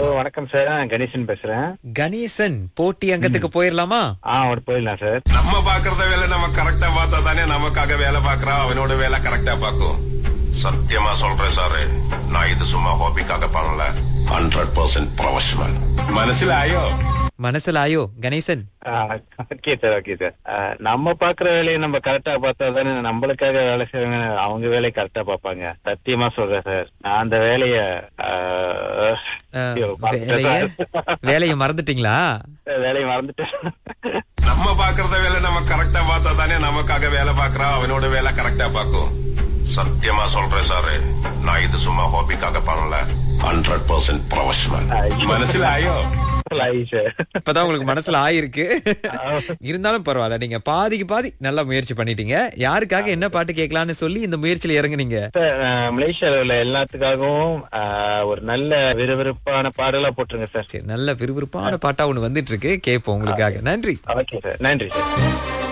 வணக்கம் சார் நான் கணேசன் பேசுறேன் கணேசன் போட்டி அங்கத்துக்கு போயிடலாமா ஆ ஒரு போயிடலாம் சார் நம்ம பாக்குறத வேலை நம்ம கரெக்டா பார்த்தா தானே நமக்காக வேலை பாக்குறான் அவனோட வேலை கரெக்டா பாக்கும் சத்தியமா சொல்றேன் சாரு நான் இது சும்மா ஹாபிக்காக பண்ணல ஹண்ட்ரட் பர்சன்ட் ப்ரொஃபஷனல் മനസ്സിലായോ மனசுலாயோ Ganesan okay sir okay sir நம்ம பாக்குற வேலையை நம்ம கரெக்டா பார்த்தா தானே நம்மளுக்காக வேலை செய்வாங்க அவங்க வேலையை கரெக்டா பார்ப்பாங்க சத்தியமா சொல்றேன் சார் நான் அந்த வேலைய ஆ, அஹ், ஐயோ, மறந்துட்டேன் வேலைய சார். வேலையை மறந்துட்டீங்களா வேலையை மறந்துட்டேன் நம்ம பாக்குறத வேலை நம்ம கரெக்டா பார்த்தா தானே நமக்காக வேலை பாக்குறான் அவனோட வேலை கரெக்டா பாக்கும் சத்தியமா சொல்றேன் சாரு நான் இது சும்மா ஹாபிக்காக பண்ணல ஹண்ட்ரட் பர்சன்ட் ப்ரொஃபஷனல் ஐயோ. മനസ്സിലായോ லாயி சார் இப்பதான் உங்களுக்கு மனசுல ஆயிருக்கு இருந்தாலும் பரவாயில்ல நீங்க பாதிக்கு பாதி நல்லா முயற்சி பண்ணிட்டீங்க யாருக்காக என்ன பாட்டு கேட்கலாம்னு சொல்லி இந்த முயற்சியில இறங்குனீங்க சார் அஹ், மலேசியால உள்ள எல்லாத்துக்காகவும் அஹ், ஒரு நல்ல விறுவிறுப்பான பாடலா போட்டுருங்க சார் சரி நல்ல விறுவிறுப்பான பாட்டா ஒண்ணு வந்துட்டு இருக்கு கேட்போம் உங்களுக்காக நன்றி ஓகே சார் நன்றி சார்